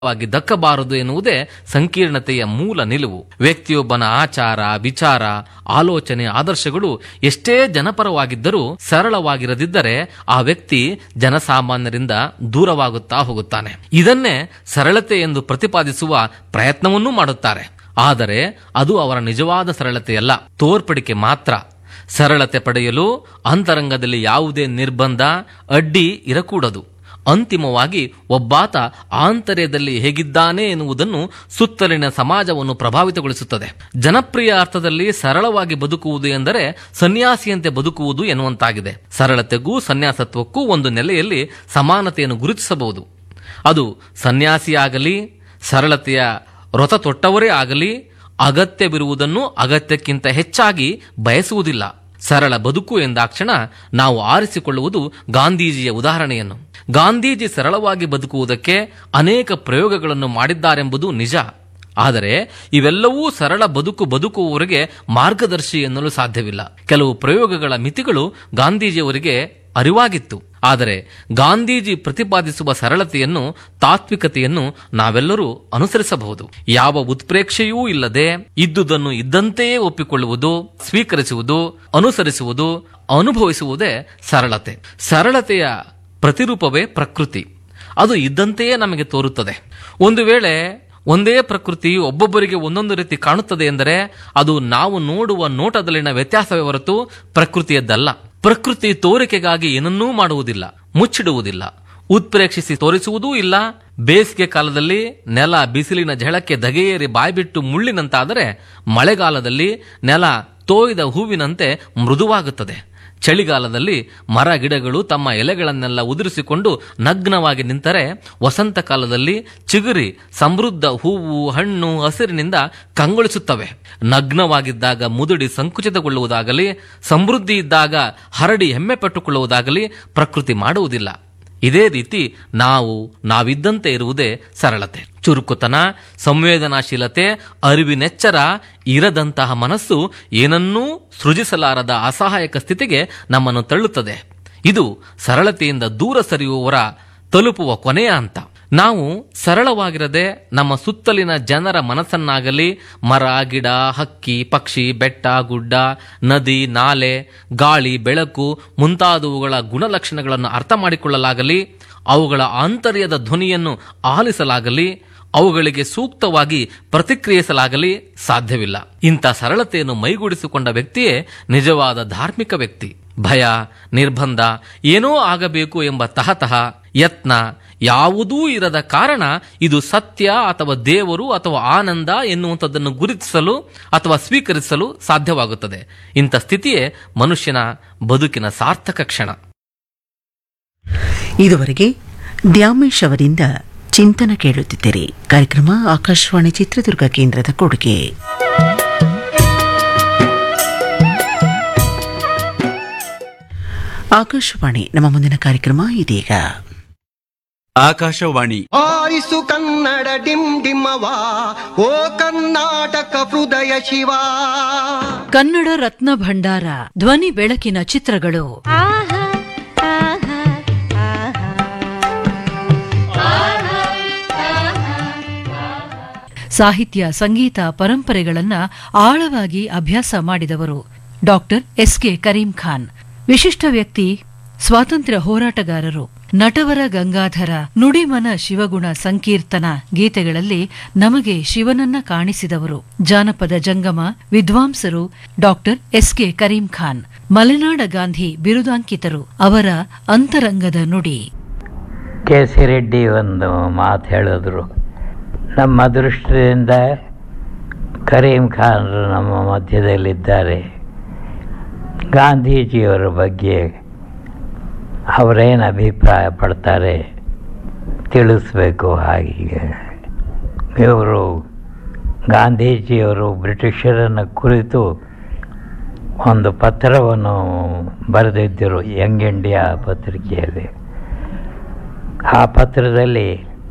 ವಾಗಿ ದಕ್ಕಬಾರದು ಎನ್ನುವುದೇ ಸಂಕೀರ್ಣತೆಯ ಮೂಲ ನಿಲುವು ವ್ಯಕ್ತಿಯೊಬ್ಬನ ಆಚಾರ ವಿಚಾರ ಆಲೋಚನೆ ಆದರ್ಶಗಳು ಎಷ್ಟೇ ಜನಪರವಾಗಿದ್ದರೂ ಸರಳವಾಗಿರದಿದ್ದರೆ ಆ ವ್ಯಕ್ತಿ ಜನಸಾಮಾನ್ಯರಿಂದ ದೂರವಾಗುತ್ತಾ ಹೋಗುತ್ತಾನೆ ಇದನ್ನೇ ಸರಳತೆ ಎಂದು ಪ್ರತಿಪಾದಿಸುವ ಪ್ರಯತ್ನವನ್ನೂ ಮಾಡುತ್ತಾರೆ ಆದರೆ ಅದು ಅವರ ನಿಜವಾದ ಸರಳತೆಯಲ್ಲ ತೋರ್ಪಡಿಕೆ ಮಾತ್ರ ಸರಳತೆ ಪಡೆಯಲು ಅಂತರಂಗದಲ್ಲಿ ಯಾವುದೇ ನಿರ್ಬಂಧ ಅಡ್ಡಿ ಇರಕೂಡದು ಅಂತಿಮವಾಗಿ ಒಬ್ಬಾತ ಆಂತರ್ಯದಲ್ಲಿ ಹೇಗಿದ್ದಾನೆ ಎನ್ನುವುದನ್ನು ಸುತ್ತಲಿನ ಸಮಾಜವನ್ನು ಪ್ರಭಾವಿತಗೊಳಿಸುತ್ತದೆ ಜನಪ್ರಿಯ ಅರ್ಥದಲ್ಲಿ ಸರಳವಾಗಿ ಬದುಕುವುದು ಎಂದರೆ ಸನ್ಯಾಸಿಯಂತೆ ಬದುಕುವುದು ಎನ್ನುವಂತಾಗಿದೆ ಸರಳತೆಗೂ ಸನ್ಯಾಸತ್ವಕ್ಕೂ ಒಂದು ನೆಲೆಯಲ್ಲಿ ಸಮಾನತೆಯನ್ನು ಗುರುತಿಸಬಹುದು ಅದು ಸನ್ಯಾಸಿಯಾಗಲಿ ಸರಳತೆಯ ವ್ರತ ತೊಟ್ಟವರೇ ಆಗಲಿ ಅಗತ್ಯವಿರುವುದನ್ನು ಅಗತ್ಯಕ್ಕಿಂತ ಹೆಚ್ಚಾಗಿ ಬಯಸುವುದಿಲ್ಲ ಸರಳ ಬದುಕು ಎಂದಾಕ್ಷಣ ನಾವು ಆರಿಸಿಕೊಳ್ಳುವುದು ಗಾಂಧೀಜಿಯ ಉದಾಹರಣೆಯನ್ನು ಗಾಂಧೀಜಿ ಸರಳವಾಗಿ ಬದುಕುವುದಕ್ಕೆ ಅನೇಕ ಪ್ರಯೋಗಗಳನ್ನು ಮಾಡಿದ್ದಾರೆಂಬುದು ನಿಜ ಆದರೆ ಇವೆಲ್ಲವೂ ಸರಳ ಬದುಕು ಬದುಕುವವರಿಗೆ ಮಾರ್ಗದರ್ಶಿ ಎನ್ನಲು ಸಾಧ್ಯವಿಲ್ಲ ಕೆಲವು ಪ್ರಯೋಗಗಳ ಮಿತಿಗಳು ಗಾಂಧೀಜಿಯವರಿಗೆ ಅರಿವಾಗಿತ್ತು ಆದರೆ ಗಾಂಧೀಜಿ ಪ್ರತಿಪಾದಿಸುವ ಸರಳತೆಯನ್ನು ತಾತ್ವಿಕತೆಯನ್ನು ನಾವೆಲ್ಲರೂ ಅನುಸರಿಸಬಹುದು ಯಾವ ಉತ್ಪ್ರೇಕ್ಷೆಯೂ ಇಲ್ಲದೆ ಇದ್ದುದನ್ನು ಇದ್ದಂತೆಯೇ ಒಪ್ಪಿಕೊಳ್ಳುವುದು ಸ್ವೀಕರಿಸುವುದು ಅನುಸರಿಸುವುದು ಅನುಭವಿಸುವುದೇ ಸರಳತೆ ಸರಳತೆಯ ಪ್ರತಿರೂಪವೇ ಪ್ರಕೃತಿ ಅದು ಇದ್ದಂತೆಯೇ ನಮಗೆ ತೋರುತ್ತದೆ ಒಂದು ವೇಳೆ ಒಂದೇ ಪ್ರಕೃತಿ ಒಬ್ಬೊಬ್ಬರಿಗೆ ಒಂದೊಂದು ರೀತಿ ಕಾಣುತ್ತದೆ ಎಂದರೆ ಅದು ನಾವು ನೋಡುವ ನೋಟದಲ್ಲಿನ ವ್ಯತ್ಯಾಸವೇ ಹೊರತು ಪ್ರಕೃತಿಯದ್ದಲ್ಲ ಪ್ರಕೃತಿ ತೋರಿಕೆಗಾಗಿ ಏನನ್ನೂ ಮಾಡುವುದಿಲ್ಲ ಮುಚ್ಚಿಡುವುದಿಲ್ಲ ಉತ್ಪ್ರೇಕ್ಷಿಸಿ ತೋರಿಸುವುದೂ ಇಲ್ಲ ಬೇಸಿಗೆ ಕಾಲದಲ್ಲಿ ನೆಲ ಬಿಸಿಲಿನ ಝಳಕ್ಕೆ ಧಗೆಯೇರಿ ಬಾಯ್ಬಿಟ್ಟು ಮುಳ್ಳಿನಂತಾದರೆ ಮಳೆಗಾಲದಲ್ಲಿ ನೆಲ ತೋಯ್ದ ಹೂವಿನಂತೆ ಮೃದುವಾಗುತ್ತದೆ ಚಳಿಗಾಲದಲ್ಲಿ ಮರ ಗಿಡಗಳು ತಮ್ಮ ಎಲೆಗಳನ್ನೆಲ್ಲ ಉದುರಿಸಿಕೊಂಡು ನಗ್ನವಾಗಿ ನಿಂತರೆ ವಸಂತ ಕಾಲದಲ್ಲಿ ಚಿಗುರಿ ಸಮೃದ್ಧ ಹೂವು ಹಣ್ಣು ಹಸಿರಿನಿಂದ ಕಂಗೊಳಿಸುತ್ತವೆ ನಗ್ನವಾಗಿದ್ದಾಗ ಮುದುಡಿ ಸಂಕುಚಿತಗೊಳ್ಳುವುದಾಗಲಿ ಸಮೃದ್ಧಿ ಇದ್ದಾಗ ಹರಡಿ ಹೆಮ್ಮೆ ಪಟ್ಟುಕೊಳ್ಳುವುದಾಗಲಿ ಪ್ರಕೃತಿ ಮಾಡುವುದಿಲ್ಲ ಇದೇ ರೀತಿ ನಾವು ನಾವಿದ್ದಂತೆ ಇರುವುದೇ ಸರಳತೆ ಚುರುಕುತನ ಸಂವೇದನಾಶೀಲತೆ ಅರಿವಿನೆಚ್ಚರ ಇರದಂತಹ ಮನಸ್ಸು ಏನನ್ನೂ ಸೃಜಿಸಲಾರದ ಅಸಹಾಯಕ ಸ್ಥಿತಿಗೆ ನಮ್ಮನ್ನು ತಳ್ಳುತ್ತದೆ ಇದು ಸರಳತೆಯಿಂದ ದೂರ ಸರಿಯುವವರ ತಲುಪುವ ಕೊನೆಯ ಹಂತ ನಾವು ಸರಳವಾಗಿರದೆ ನಮ್ಮ ಸುತ್ತಲಿನ ಜನರ ಮನಸ್ಸನ್ನಾಗಲಿ ಮರ ಗಿಡ ಹಕ್ಕಿ ಪಕ್ಷಿ ಬೆಟ್ಟ ಗುಡ್ಡ ನದಿ ನಾಲೆ ಗಾಳಿ ಬೆಳಕು ಮುಂತಾದವುಗಳ ಗುಣಲಕ್ಷಣಗಳನ್ನು ಅರ್ಥ ಮಾಡಿಕೊಳ್ಳಲಾಗಲಿ ಅವುಗಳ ಆಂತರ್ಯದ ಧ್ವನಿಯನ್ನು ಆಲಿಸಲಾಗಲಿ ಅವುಗಳಿಗೆ ಸೂಕ್ತವಾಗಿ ಪ್ರತಿಕ್ರಿಯಿಸಲಾಗಲಿ ಸಾಧ್ಯವಿಲ್ಲ ಇಂಥ ಸರಳತೆಯನ್ನು ಮೈಗೂಡಿಸಿಕೊಂಡ ವ್ಯಕ್ತಿಯೇ ನಿಜವಾದ ಧಾರ್ಮಿಕ ವ್ಯಕ್ತಿ ಭಯ ನಿರ್ಬಂಧ ಏನೋ ಆಗಬೇಕು ಎಂಬ ತಹತಃ ಯತ್ನ ಯಾವುದೂ ಇರದ ಕಾರಣ ಇದು ಸತ್ಯ ಅಥವಾ ದೇವರು ಅಥವಾ ಆನಂದ ಎನ್ನುವಂಥದ್ದನ್ನು ಗುರುತಿಸಲು ಅಥವಾ ಸ್ವೀಕರಿಸಲು ಸಾಧ್ಯವಾಗುತ್ತದೆ ಇಂಥ ಸ್ಥಿತಿಯೇ ಮನುಷ್ಯನ ಬದುಕಿನ ಸಾರ್ಥಕ ಕ್ಷಣ ಇದುವರೆಗೆ ದ್ಯಾಮೇಶ್ ಅವರಿಂದ ಚಿಂತನ ಕೇಳುತ್ತಿದ್ದೀರಿ ಕಾರ್ಯಕ್ರಮ ಆಕಾಶವಾಣಿ ಚಿತ್ರದುರ್ಗ ಕೇಂದ್ರದ ಕೊಡುಗೆ ಆಕಾಶವಾಣಿ ನಮ್ಮ ಮುಂದಿನ ಕಾರ್ಯಕ್ರಮ ಇದೀಗ ಆಕಾಶವಾಣಿ ಆರಿಸು ಕನ್ನಡ ಡಿಮ್ ಡಿಮ್ಮವ ಓ ಕರ್ನಾಟಕ ಹೃದಯ ಶಿವ ಕನ್ನಡ ರತ್ನ ಭಂಡಾರ ಧ್ವನಿ ಬೆಳಕಿನ ಚಿತ್ರಗಳು ಸಾಹಿತ್ಯ ಸಂಗೀತ ಪರಂಪರೆಗಳನ್ನ ಆಳವಾಗಿ ಅಭ್ಯಾಸ ಮಾಡಿದವರು doctor S K Karim Khan ವಿಶಿಷ್ಟ ವ್ಯಕ್ತಿ ಸ್ವಾತಂತ್ರ್ಯ ಹೋರಾಟಗಾರರು ನಟವರ ಗಂಗಾಧರ ನುಡಿಮನ ಶಿವಗುಣ ಸಂಕೀರ್ತನ ಗೀತೆಗಳಲ್ಲಿ ನಮಗೆ ಶಿವನನ್ನ ಕಾಣಿಸಿದವರು ಜಾನಪದ ಜಂಗಮ ವಿದ್ವಾಂಸರು doctor S K Karim Khan ಮಲೆನಾಡ ಗಾಂಧಿ ಬಿರುದಾಂಕಿತರು ಅವರ ಅಂತರಂಗದ ನುಡಿ ಕೆ ಸಿ ರೆಡ್ಡಿ ಒಂದು ಮಾತು ಹೇಳಿದ್ರು ನಮ್ಮ ಅದೃಷ್ಟದಿಂದ ಕರೀಂ ಖಾನ್ರು ನಮ್ಮ ಮಧ್ಯದಲ್ಲಿದ್ದಾರೆ ಗಾಂಧೀಜಿಯವರ ಬಗ್ಗೆ ಅವರೇನು ಅಭಿಪ್ರಾಯ ಪಡ್ತಾರೆ ತಿಳಿಸ್ಬೇಕು ಹಾಗೆ ಇವರು ಗಾಂಧೀಜಿಯವರು ಬ್ರಿಟಿಷರನ್ನು ಕುರಿತು ಒಂದು ಪತ್ರವನ್ನು ಬರೆದಿದ್ದರು ಯಂಗ್ ಇಂಡಿಯಾ ಪತ್ರಿಕೆಯಲ್ಲಿ ಆ ಪತ್ರದಲ್ಲಿ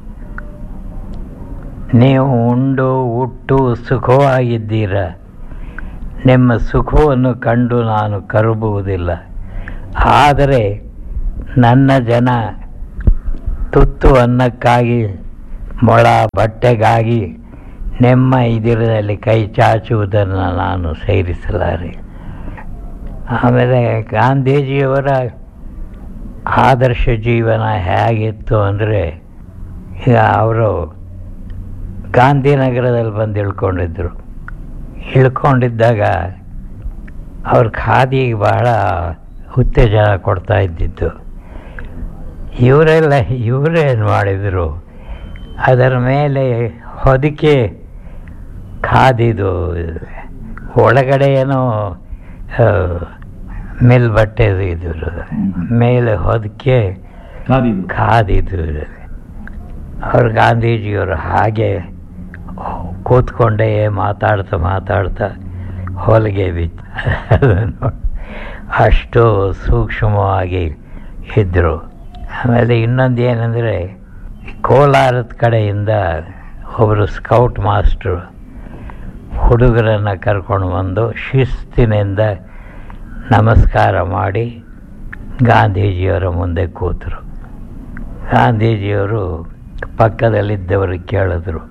ನೀವು ಉಂಡು ಹುಟ್ಟು ಸುಖವಾಗಿದ್ದೀರ ನಿಮ್ಮ ಸುಖವನ್ನು ಕಂಡು ನಾನು ಕರುಬುವುದಿಲ್ಲ ಆದರೆ ನನ್ನ ಜನ ತುತ್ತು ಅನ್ನಕ್ಕಾಗಿ ಮೊಳ ಬಟ್ಟೆಗಾಗಿ ನಿಮ್ಮ ಇದಿರದಲ್ಲಿ ಕೈ ಚಾಚುವುದನ್ನು ನಾನು ಸೇರಿಸಲಾರೆ ಆಮೇಲೆ ಗಾಂಧೀಜಿಯವರ ಆದರ್ಶ ಜೀವನ ಹೇಗಿತ್ತು ಅಂದರೆ ಈಗ ಅವರು ಗಾಂಧಿನಗರದಲ್ಲಿ ಬಂದು ಇಳ್ಕೊಂಡಿದ್ರು ಇಳ್ಕೊಂಡಿದ್ದಾಗ ಅವ್ರ ಖಾದಿಗೆ ಬಹಳ ಉತ್ತೇಜನ ಕೊಡ್ತಾ ಇದ್ದಿದ್ದು ಇವರೆಲ್ಲ ಇವರೇನು ಮಾಡಿದರು ಅದರ ಮೇಲೆ ಹೊದಿಕೆ ಖಾದಿದು ಒಳಗಡೆ ಏನೋ ಆ, ಮೇಲ್ ಬಟ್ಟೆದು ಇದು ಮೇಲೆ ಹೊದಿಕೆ ಖಾದಿದು ಅವ್ರು ಗಾಂಧೀಜಿಯವರು ಹಾಗೆ ಕೂತ್ಕೊಂಡೇ ಮಾತಾಡ್ತಾ ಮಾತಾಡ್ತಾ ಹೊಲಿಗೆ ಬಿತ್ತು ಅದನ್ನು ಅಷ್ಟು ಸೂಕ್ಷ್ಮವಾಗಿ ಇದ್ದರು ಆಮೇಲೆ ಇನ್ನೊಂದು ಏನಂದರೆ ಕೋಲಾರದ ಕಡೆಯಿಂದ ಒಬ್ಬರು ಸ್ಕೌಟ್ ಮಾಸ್ಟ್ರು ಹುಡುಗರನ್ನು ಕರ್ಕೊಂಡು ಬಂದು ಶಿಸ್ತಿನಿಂದ ನಮಸ್ಕಾರ ಮಾಡಿ ಗಾಂಧೀಜಿಯವರ ಮುಂದೆ ಕೂತರು ಗಾಂಧೀಜಿಯವರು ಪಕ್ಕದಲ್ಲಿದ್ದವರು ಕೇಳಿದ್ರು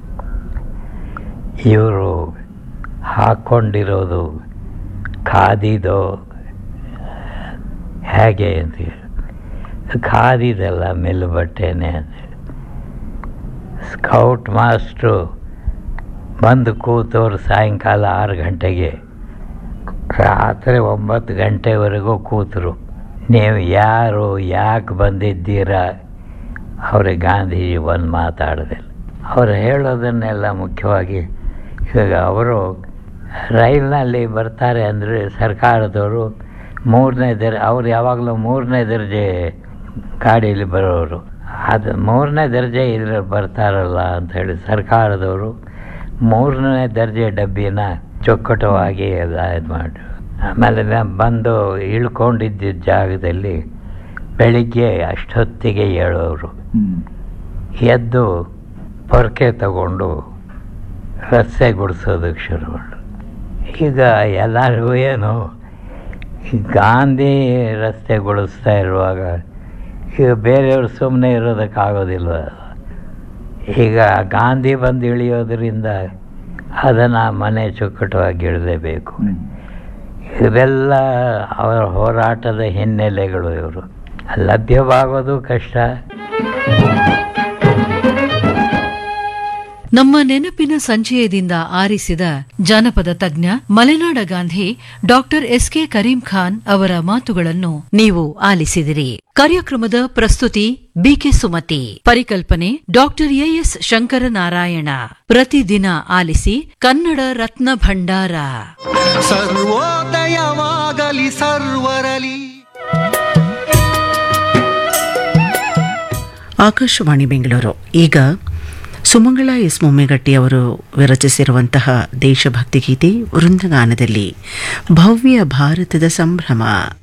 ಇವರು ಹಾಕ್ಕೊಂಡಿರೋದು ಖಾದಿದೋ ಹೇಗೆ ಅಂತ ಖಾದಿದಲ್ಲ ಮೆಲ್ಲು ಬಟ್ಟೆನೇ ಅಂತ ಸ್ಕೌಟ್ ಮಾಸ್ಟ್ರು ಬಂದು ಕೂತವ್ರು ಸಾಯಂಕಾಲ ಆರು ಗಂಟೆಗೆ ರಾತ್ರಿ ಒಂಬತ್ತು ಗಂಟೆವರೆಗೂ ಕೂತರು ನೀವು ಯಾರು ಯಾಕೆ ಬಂದಿದ್ದೀರಾ ಅವ್ರಿಗೆ ಗಾಂಧೀಜಿ ಬಂದು ಮಾತಾಡೋದಿಲ್ಲ ಅವರು ಹೇಳೋದನ್ನೆಲ್ಲ ಮುಖ್ಯವಾಗಿ ಇವಾಗ ಅವರು ರೈಲ್ನಲ್ಲಿ ಬರ್ತಾರೆ ಅಂದರೆ ಸರ್ಕಾರದವರು ಮೂರನೇ ದರ್ ಅವ್ರು ಯಾವಾಗಲೂ ಮೂರನೇ ದರ್ಜೆ ಗಾಡೀಲಿ ಬರೋರು ಅದು ಮೂರನೇ ದರ್ಜೆ ಇದ್ರಲ್ಲಿ ಬರ್ತಾರಲ್ಲ ಅಂತ ಹೇಳಿ ಸರ್ಕಾರದವರು ಮೂರನೇ ದರ್ಜೆ ಡಬ್ಬಿನ ಚೊಕ್ಕಟವಾಗಿ ಎಲ್ಲ ಇದು ಮಾಡಿ ಆಮೇಲೆ ನ- ಬಂದು ಇಳ್ಕೊಂಡಿದ್ದ ಜಾಗದಲ್ಲಿ ಬೆಳಿಗ್ಗೆ ಅಷ್ಟೊತ್ತಿಗೆ ಏಳೋರು ಎದ್ದು ಪೊರಕೆ ತಗೊಂಡು ರಸ್ತೆ ಗುಡಿಸೋದಕ್ಕೆ ಶುರು ಮಾಡ್ರು ಈಗ ಎಲ್ಲರಿಗೂ ಏನು ಈ ಗಾಂಧಿ ರಸ್ತೆ ಗುಡಿಸ್ತಾ ಇರುವಾಗ ಈಗ ಬೇರೆಯವರು ಸುಮ್ಮನೆ ಇರೋದಕ್ಕಾಗೋದಿಲ್ಲ ಈಗ ಗಾಂಧಿ ಬಂದು ಇಳಿಯೋದ್ರಿಂದ ಅದನ್ನು ಮನೆ ಚುಕ್ಕಟವಾಗಿ ಇಡಲೇಬೇಕು ಇವೆಲ್ಲ ಅವರ ಹೋರಾಟದ ಹಿನ್ನೆಲೆಗಳು ಇವರು ಲಭ್ಯವಾಗೋದು ಕಷ್ಟ ನಮ್ಮ ನೆನಪಿನ ಸಂಚಯದಿಂದ ಆರಿಸಿದ ಜಾನಪದ ತಜ್ಞ ಮಲೆನಾಡ Gandhi doctor S K Karim Khan ಅವರ ಮಾತುಗಳನ್ನು ನೀವು ಆಲಿಸಿದಿರಿ ಕಾರ್ಯಕ್ರಮದ ಪ್ರಸ್ತುತಿ ಬಿಕೆ ಸುಮತಿ ಪರಿಕಲ್ಪನೆ ಡಾಕ್ಟರ್ ಎಎಸ್ ಶಂಕರನಾರಾಯಣ ಪ್ರತಿದಿನ ಆಲಿಸಿ ಕನ್ನಡ ರತ್ನ ಭಂಡಾರ ಸರ್ವೋದಯವಾಗಲಿ ಸರ್ವರಲಿ ಆಕಾಶವಾಣಿ ಬೆಂಗಳೂರು ಈಗ ಸುಮಂಗಳ ಎಸ್ ಮೊಮ್ಮೆಗಟ್ಟಿ ಅವರು ವಿರಚಿಸಿರುವಂತಹ ದೇಶಭಕ್ತಿ ಗೀತೆ ವೃಂದಗಾನದಲ್ಲಿ ಭವ್ಯ ಭಾರತದ ಸಂಭ್ರಮ